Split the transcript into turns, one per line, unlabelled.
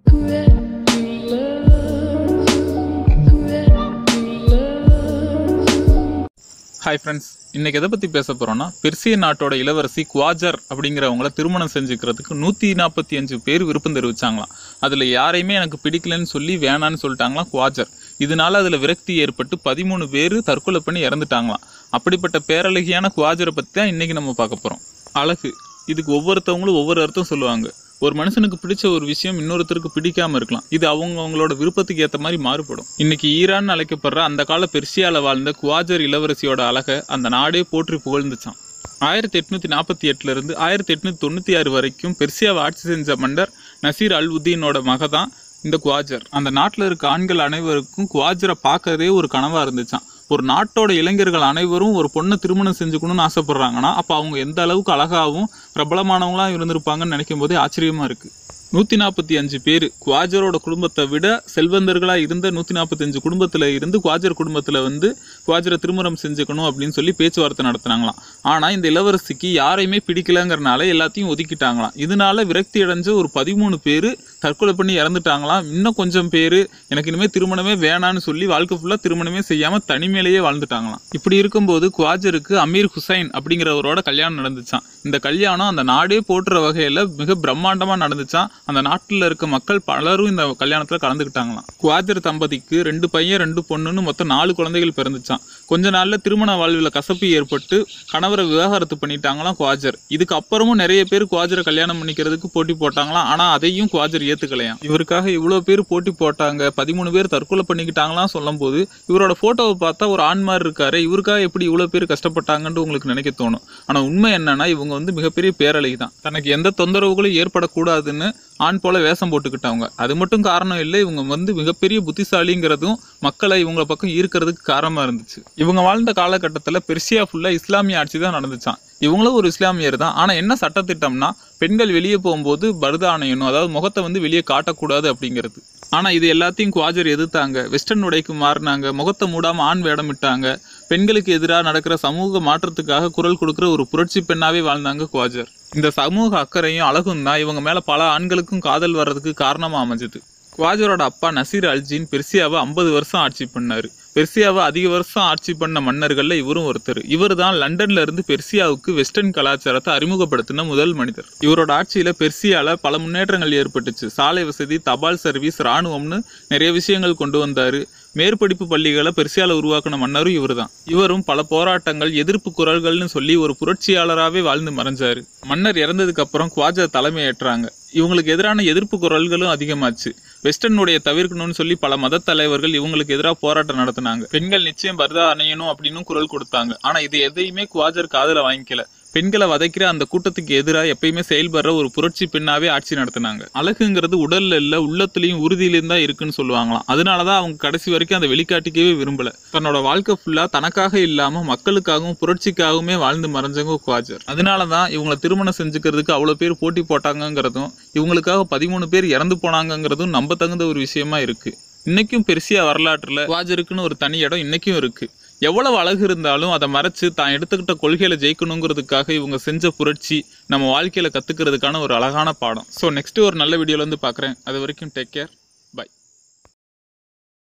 hi friends இன்னைக்கு எதை பற்றி பேச போகிறோம்னா பெர்சிய நாட்டோட இளவரசி குவாஜர் அப்படிங்கிறவங்கள திருமணம் செஞ்சுக்கிறதுக்கு நூற்றி நாற்பத்தி அஞ்சு பேர் விருப்பம் தெரிவிச்சாங்களாம் அதில் யாரையுமே எனக்கு பிடிக்கலன்னு சொல்லி வேணான்னு சொல்லிட்டாங்களாம் குவாஜர் இதனால அதில் விரக்தி ஏற்பட்டு பதிமூணு பேர் தற்கொலை பண்ணி இறந்துட்டாங்களாம் அப்படிப்பட்ட பேரழகியான குவாஜரை பற்றி தான் இன்னைக்கு நம்ம பார்க்க போகிறோம் அழகு இதுக்கு ஒவ்வொருத்தவங்களும் ஒவ்வொரு அர்த்தம் சொல்லுவாங்க ஒரு மனுஷனுக்கு பிடிச்ச ஒரு விஷயம் இன்னொருத்தருக்கு பிடிக்காம இருக்கலாம் இது அவங்க அவங்களோட விருப்பத்துக்கு ஏற்ற மாதிரி மாறுபடும் இன்னைக்கு ஈரான் அழைக்கப்படுற அந்த கால பெர்சியால வாழ்ந்த குவாஜர் இளவரசியோட அழகை அந்த நாடே போற்றி புகழ்ந்துச்சான் ஆயிரத்தி எட்நூத்தி நாற்பத்தி எட்டுல இருந்து ஆயிரத்தி எட்நூத்தி தொண்ணூத்தி ஆறு வரைக்கும் பெர்சியாவை ஆட்சி செஞ்ச மன்னர் நசீர் அல் உத்தீனோட மக தான் இந்த குவாஜர் அந்த நாட்டில் இருக்க ஆண்கள் அனைவருக்கும் குவாஜரை பார்க்கறதே ஒரு கனவா இருந்துச்சாம் ஒரு நாட்டோட இளைஞர்கள் அனைவரும் ஒரு பொண்ணை திருமணம் செஞ்சுக்கணும்னு ஆசைப்படுறாங்கன்னா அப்போ அவங்க எந்த அளவுக்கு அழகாகவும் பிரபலமானவங்களாம் இருந்திருப்பாங்கன்னு நினைக்கும் போதே ஆச்சரியமா இருக்கு நூற்றி நாற்பத்தி அஞ்சு பேர் குவாஜரோட குடும்பத்தை விட செல்வந்தர்களாக இருந்த நூற்றி நாற்பத்தஞ்சு குடும்பத்தில் இருந்து குவாஜர் குடும்பத்தில் வந்து குவாஜரை திருமணம் செஞ்சுக்கணும் அப்படின்னு சொல்லி பேச்சுவார்த்தை நடத்துனாங்களாம் ஆனால் இந்த இளவரசிக்கு யாரையுமே பிடிக்கலங்கிறனால எல்லாத்தையும் ஒதுக்கிட்டாங்களாம் இதனால விரக்தி அடைஞ்ச ஒரு பதிமூணு பேர் தற்கொலை பண்ணி இறந்துட்டாங்களாம் இன்னும் கொஞ்சம் பேர் எனக்கு இனிமேல் திருமணமே வேணான்னு சொல்லி வாழ்க்கை ஃபுல்லாக திருமணமே செய்யாமல் தனிமையிலேயே வாழ்ந்துட்டாங்களாம் இப்படி இருக்கும்போது குவாஜருக்கு அமீர் ஹுசைன் அப்படிங்கிறவரோட கல்யாணம் நடந்துச்சான் இந்த கல்யாணம் அந்த நாடே போற்றுற வகையில் மிக பிரம்மாண்டமாக நடந்துச்சான் அந்த நாட்டில் இருக்க மக்கள் பலரும் இந்த கல்யாணத்தில் கலந்துக்கிட்டாங்களாம் குவாஜர் தம்பதிக்கு ரெண்டு பையன் ரெண்டு பொண்ணுன்னு மொத்தம் நாலு குழந்தைகள் பிறந்துச்சான் கொஞ்ச நாள்ல திருமண வாழ்வில் கசப்பு ஏற்பட்டு கணவரை விவாகரத்து பண்ணிட்டாங்களாம் குவாஜர் இதுக்கு அப்புறமும் நிறைய பேர் குவாஜரை கல்யாணம் பண்ணிக்கிறதுக்கு போட்டி போட்டாங்களாம் ஆனா அதையும் குவாஜர் ஏத்துக்கலையாம் இவருக்காக இவ்வளவு பேர் போட்டி போட்டாங்க பதிமூணு பேர் தற்கொலை பண்ணிக்கிட்டாங்களாம் சொல்லும் போது இவரோட போட்டோவை பார்த்தா ஒரு ஆண் மாதிரி இருக்காரு இவருக்காக எப்படி இவ்வளவு பேர் கஷ்டப்பட்டாங்கன்னு உங்களுக்கு நினைக்க தோணும் ஆனா உண்மை என்னன்னா இவங்க வந்து மிகப்பெரிய பேரழகி தான் தனக்கு எந்த தொந்தரவுகளும் ஏற்படக்கூடாதுன்னு ஆண் போல வேஷம் போட்டுக்கிட்டவங்க அது மட்டும் காரணம் இல்லை இவங்க வந்து மிகப்பெரிய புத்திசாலிங்கிறதும் மக்களை இவங்கள பக்கம் ஈர்க்கிறதுக்கு காரணமா இருந்துச்சு இவங்க வாழ்ந்த காலகட்டத்தில் பெர்சியா ஃபுல்லா இஸ்லாமிய ஆட்சி தான் நடந்துச்சான் இவங்களும் ஒரு இஸ்லாமியர் தான் ஆனா என்ன சட்டத்திட்டம்னா பெண்கள் வெளியே போகும்போது பருதா அணையணும் அதாவது முகத்தை வந்து வெளியே காட்டக்கூடாது அப்படிங்கிறது ஆனா இது எல்லாத்தையும் குவாஜர் எதிர்த்தாங்க வெஸ்டர்ன் உடைக்கு மாறினாங்க முகத்தை மூடாம ஆண் வேடமிட்டாங்க பெண்களுக்கு எதிராக நடக்கிற சமூக மாற்றத்துக்காக குரல் கொடுக்கிற ஒரு புரட்சி பெண்ணாவே வாழ்ந்தாங்க குவாஜர் இந்த சமூக அக்கறையும் அழகும் தான் இவங்க மேல பல ஆண்களுக்கும் காதல் வர்றதுக்கு காரணமா அமைஞ்சது குவாஜரோட அப்பா நசீர் அல்ஜீன் பெர்சியாவை ஐம்பது வருஷம் ஆட்சி பண்ணாரு பெர்சியாவை அதிக வருஷம் ஆட்சி பண்ண மன்னர்கள்ல இவரும் ஒருத்தர் இவர் தான் லண்டன்ல இருந்து பெர்சியாவுக்கு வெஸ்டர்ன் கலாச்சாரத்தை அறிமுகப்படுத்தின முதல் மனிதர் இவரோட ஆட்சியில பெர்சியால பல முன்னேற்றங்கள் ஏற்பட்டுச்சு சாலை வசதி தபால் சர்வீஸ் ராணுவம்னு நிறைய விஷயங்கள் கொண்டு வந்தாரு மேற்படிப்பு பள்ளிகளை பெர்சியால உருவாக்கின மன்னரும் இவர்தான் இவரும் பல போராட்டங்கள் எதிர்ப்பு குரல்கள்னு சொல்லி ஒரு புரட்சியாளராகவே வாழ்ந்து மறைஞ்சாரு மன்னர் இறந்ததுக்கு அப்புறம் குவாஜா தலைமை ஏற்றாங்க இவங்களுக்கு எதிரான எதிர்ப்பு குரல்களும் அதிகமாச்சு வெஸ்டர்னுடைய தவிர்க்கணும்னு சொல்லி பல மத தலைவர்கள் இவங்களுக்கு எதிராக போராட்டம் நடத்தினாங்க பெண்கள் நிச்சயம் பரதா அணையணும் அப்படின்னு குரல் கொடுத்தாங்க ஆனா இது எதையுமே குவாஜர் காதுல வாங்கிக்கல பெண்களை வதைக்கிற அந்த கூட்டத்துக்கு எதிராக எப்பயுமே செயல்படுற ஒரு புரட்சி பெண்ணாவே ஆட்சி நடத்தினாங்க அழகுங்கிறது உடல்ல இல்ல உள்ளத்துலயும் உறுதியிலும் தான் இருக்குன்னு சொல்லுவாங்களாம் அதனாலதான் அவங்க கடைசி வரைக்கும் அதை வெளிக்காட்டிக்கவே விரும்பல தன்னோட வாழ்க்கை ஃபுல்லா தனக்காக இல்லாம மக்களுக்காகவும் புரட்சிக்காகவுமே வாழ்ந்து மறைஞ்சவங்க குவாஜர் அதனாலதான் இவங்களை திருமணம் செஞ்சுக்கிறதுக்கு அவ்வளவு பேர் போட்டி போட்டாங்கங்கிறதும் இவங்களுக்காக பதிமூணு பேர் இறந்து போனாங்கங்கிறதும் நம்ப தகுந்த ஒரு விஷயமா இருக்கு இன்னைக்கும் பெருசியா வரலாற்றுல குவாஜருக்குன்னு ஒரு தனி இடம் இன்னைக்கும் இருக்கு எவ்வளவு அழகு இருந்தாலும் அதை மறைச்சு தான் எடுத்துக்கிட்ட கொள்கையில ஜெயிக்கணுங்கிறதுக்காக இவங்க செஞ்ச புரட்சி நம்ம வாழ்க்கையில கத்துக்கிறதுக்கான ஒரு அழகான பாடம் ஸோ நெக்ஸ்ட் ஒரு நல்ல வீடியோல வந்து பார்க்குறேன் அது வரைக்கும் டேக் கேர்